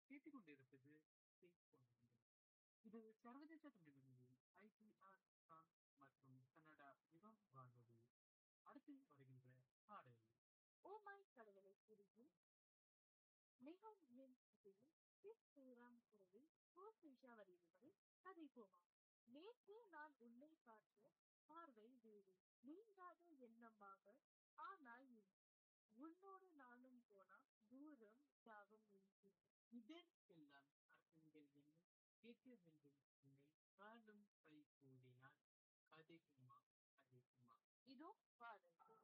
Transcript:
கேட்டுக்கொண்டிருப்பது ஸ்பேஸ் பொன்னியின் இது சர்வதேச தமிழ் வானொலி ஐபிஆர் பிரான்ஸ் மற்றும் கனடா யுகம் வானொலி அடுத்து வருகின்ற பாடல் ஓ மை கடவுளை குருவில் மிகவும் என் இசையில் எஸ் ஸ்ரீராம் குரலில் கோசேஷா வரியிடுவது கதை போமா நேற்று நான் உன்னை பார்த்த பார்வை வேறு நீங்காத எண்ணமாக ஆனால் நீ உன்னோடு நானும் போனா தூரம் தாகம் என்று இதற்கெல்லாம் அர்த்தங்கள் என்ன கேட்க வேண்டும் உன்னை காணும் கை கூடினால் கதைக்குமா கதைக்குமா இதோ பாடல்